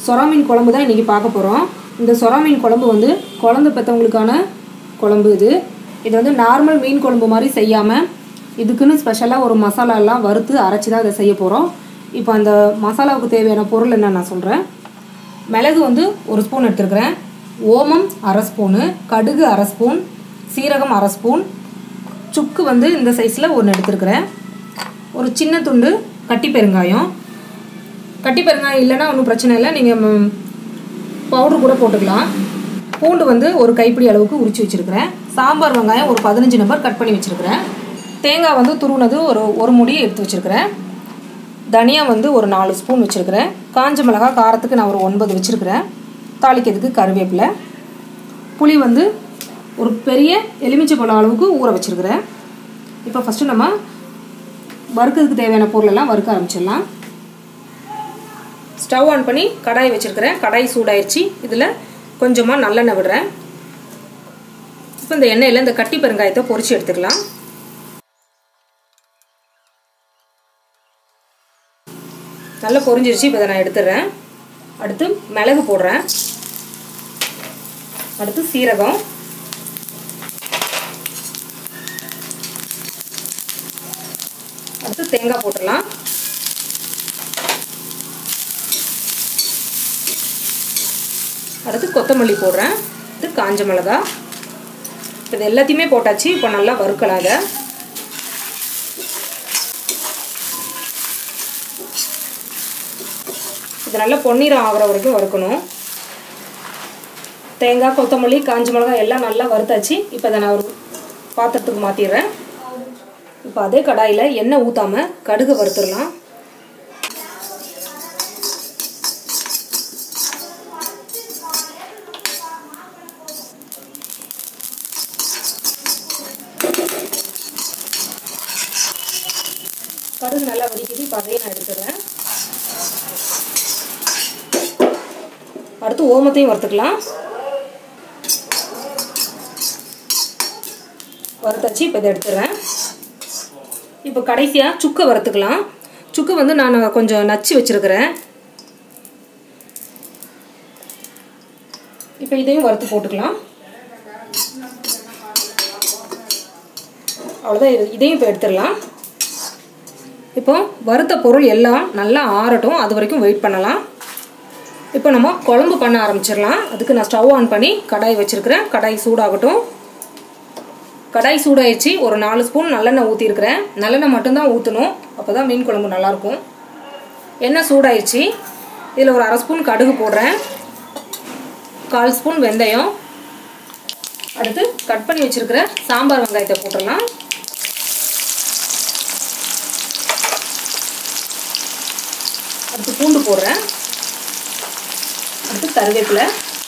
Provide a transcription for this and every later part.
சொரா மீன் குழம்பு தான் இன்றைக்கி பார்க்க போகிறோம் இந்த சொரா மீன் குழம்பு வந்து குழந்தை பெற்றவங்களுக்கான குழம்பு இது இது வந்து நார்மல் மீன் குழம்பு மாதிரி செய்யாமல் இதுக்குன்னு ஸ்பெஷலாக ஒரு மசாலா எல்லாம் வறுத்து அரைச்சி தான் இதை செய்ய போகிறோம் இப்போ அந்த மசாலாவுக்கு தேவையான பொருள் என்ன நான் சொல்கிறேன் மிளகு வந்து ஒரு ஸ்பூன் எடுத்துருக்கிறேன் ஓமம் அரை ஸ்பூனு கடுகு அரை ஸ்பூன் சீரகம் அரை ஸ்பூன் சுக்கு வந்து இந்த சைஸில் ஒன்று எடுத்துருக்கிறேன் ஒரு சின்ன துண்டு கட்டி பெருங்காயம் கட்டி பெருங்காயம் இல்லைன்னா ஒன்றும் பிரச்சனை இல்லை நீங்கள் பவுடர் கூட போட்டுக்கலாம் பூண்டு வந்து ஒரு கைப்பிடி அளவுக்கு உரிச்சு வச்சுருக்கிறேன் சாம்பார் வெங்காயம் ஒரு பதினஞ்சு நம்பர் கட் பண்ணி வச்சுருக்கிறேன் தேங்காய் வந்து துருவுனது ஒரு ஒரு முடி எடுத்து வச்சுருக்கிறேன் தனியா வந்து ஒரு நாலு ஸ்பூன் வச்சுருக்கிறேன் காஞ்ச மிளகா காரத்துக்கு நான் ஒரு ஒன்பது வச்சுருக்கிறேன் தாளிக்கிறதுக்கு கருவேப்பிலை புளி வந்து ஒரு பெரிய எலுமிச்சை பழம் அளவுக்கு ஊற வச்சுருக்கிறேன் இப்போ ஃபஸ்ட்டு நம்ம வறுக்கிறதுக்கு தேவையான பொருளெல்லாம் வறுக்க ஆரம்பிச்சிடலாம் ஸ்டவ் ஆன் பண்ணி கடாய் வச்சுருக்கிறேன் கடாய் சூடாயிருச்சு இதில் கொஞ்சமாக நல்லெண்ணெய் விடுறேன் இப்போ இந்த எண்ணெயில் இந்த கட்டி பெருங்காயத்தை பொரிச்சு எடுத்துக்கலாம் நல்லா பொரிஞ்சிருச்சு இப்போ இதை நான் எடுத்துடுறேன் அடுத்து மிளகு போடுறேன் அடுத்து சீரகம் அடுத்து தேங்காய் போட்டுடலாம் அடுத்து கொத்தமல்லி போடுறேன் அடுத்து காஞ்ச மிளகா இது எல்லாத்தையுமே போட்டாச்சு இப்போ நல்லா வறுக்கலாத இது நல்லா பொன்னிறம் ஆகிற வரைக்கும் வறுக்கணும் தேங்காய் கொத்தமல்லி காஞ்ச மிளகாய் எல்லாம் நல்லா வறுத்தாச்சு இப்போ அதை நான் ஒரு பாத்திரத்துக்கு மாற்றிடுறேன் இப்போ அதே கடாயில் எண்ணெய் ஊற்றாமல் கடுகு வறுத்துடலாம் கடுகு நல்லா வடிக்குது இப்போ அதையும் நான் எடுத்துடுறேன் அடுத்து ஓமத்தையும் வறுத்துக்கலாம் வறுத்தாச்சு இப்போ இதை எடுத்துடுறேன் இப்போ கடைசியாக சுக்கை வறுத்துக்கலாம் சுக்கு வந்து நான் கொஞ்சம் நச்சு வச்சுருக்கிறேன் இப்போ இதையும் வறுத்து போட்டுக்கலாம் அவ்வளோதான் இது இதையும் இப்போ எடுத்துடலாம் இப்போ வறுத்த பொருள் எல்லாம் நல்லா ஆறட்டும் அது வரைக்கும் வெயிட் பண்ணலாம் இப்போ நம்ம குழம்பு பண்ண ஆரம்பிச்சிடலாம் அதுக்கு நான் ஸ்டவ் ஆன் பண்ணி கடாய் வச்சுருக்கிறேன் கடாய் சூடாகட்டும் கடாய் சூடாயிடுச்சு ஒரு நாலு ஸ்பூன் நல்லெண்ணெய் ஊற்றிருக்கிறேன் நல்லெண்ணெய் மட்டும்தான் ஊற்றணும் அப்போ தான் மீன் குழம்பு நல்லாயிருக்கும் எண்ணெய் சூடாயிடுச்சு இதில் ஒரு அரை ஸ்பூன் கடுகு போடுறேன் கால் ஸ்பூன் வெந்தயம் அடுத்து கட் பண்ணி வச்சுருக்கிற சாம்பார் வெங்காயத்தை போட்டுடலாம் அடுத்து பூண்டு போடுறேன் அடுத்து கருவேப்பிலை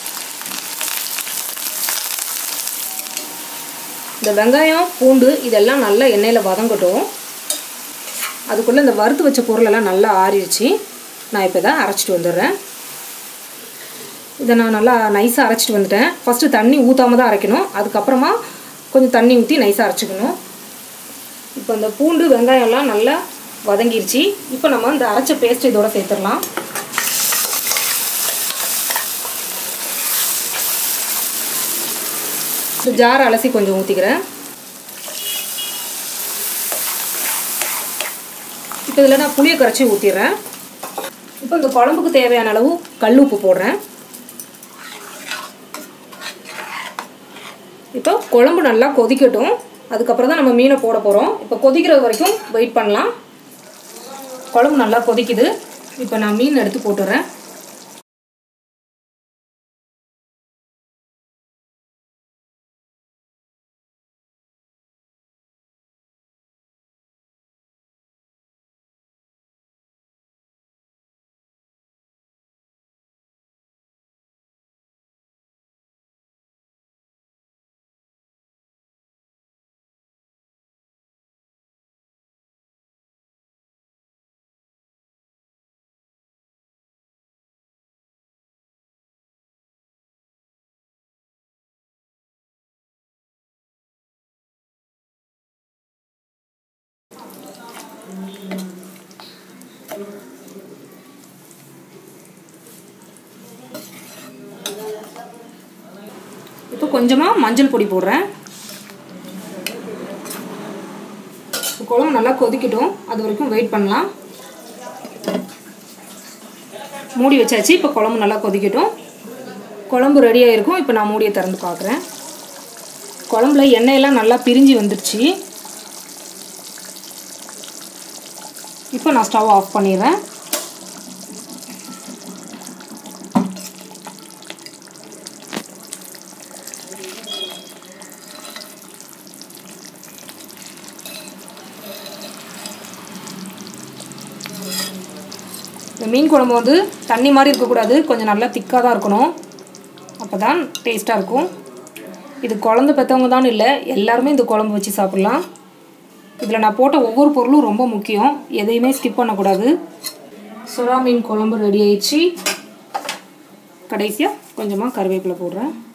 இந்த வெங்காயம் பூண்டு இதெல்லாம் நல்லா எண்ணெயில் வதங்கட்டும் அதுக்குள்ளே இந்த வறுத்து வச்ச பொருளெல்லாம் நல்லா ஆறிடுச்சு நான் இப்போ தான் அரைச்சிட்டு வந்துடுறேன் இதை நான் நல்லா நைஸாக அரைச்சிட்டு வந்துட்டேன் ஃபஸ்ட்டு தண்ணி ஊற்றாம தான் அரைக்கணும் அதுக்கப்புறமா கொஞ்சம் தண்ணி ஊற்றி நைஸாக அரைச்சிக்கணும் இப்போ இந்த பூண்டு வெங்காயம்லாம் நல்லா வதங்கிருச்சு இப்போ நம்ம இந்த அரைச்ச பேஸ்ட் இதோட சேர்த்துடலாம் இந்த ஜார் அலசி கொஞ்சம் ஊற்றிக்கிறேன் இப்போ இதில் நான் புளியை கரைச்சி ஊற்றிடுறேன் இப்போ இந்த குழம்புக்கு தேவையான அளவு கல் உப்பு போடுறேன் இப்போ குழம்பு நல்லா கொதிக்கட்டும் அதுக்கப்புறம் தான் நம்ம மீனை போட போகிறோம் இப்போ கொதிக்கிறது வரைக்கும் வெயிட் பண்ணலாம் குழம்பு நல்லா கொதிக்குது இப்போ நான் மீன் எடுத்து போட்டுறேன் இப்போ கொஞ்சமாக மஞ்சள் பொடி போடுறேன் இப்போ குழம்பு நல்லா கொதிக்கட்டும் அது வரைக்கும் வெயிட் பண்ணலாம் மூடி வச்சாச்சு இப்போ குழம்பு நல்லா கொதிக்கட்டும் குழம்பு ரெடியாக இருக்கும் இப்போ நான் மூடியை திறந்து பார்க்குறேன் குழம்புல எண்ணெயெல்லாம் நல்லா பிரிஞ்சு வந்துடுச்சு இப்போ நான் ஸ்டவ் ஆஃப் பண்ணிடுறேன் இந்த மீன் குழம்பு வந்து தண்ணி மாதிரி இருக்கக்கூடாது கொஞ்சம் நல்லா திக்காக தான் இருக்கணும் அப்போ தான் டேஸ்ட்டாக இருக்கும் இது குழந்தை பெற்றவங்க தான் இல்லை எல்லாருமே இந்த குழம்பு வச்சு சாப்பிட்லாம் இதில் நான் போட்ட ஒவ்வொரு பொருளும் ரொம்ப முக்கியம் எதையுமே ஸ்கிப் பண்ணக்கூடாது சுறா மீன் குழம்பு ரெடி ஆயிடுச்சு கடைசியாக கொஞ்சமாக கருவேப்பிலை போடுறேன்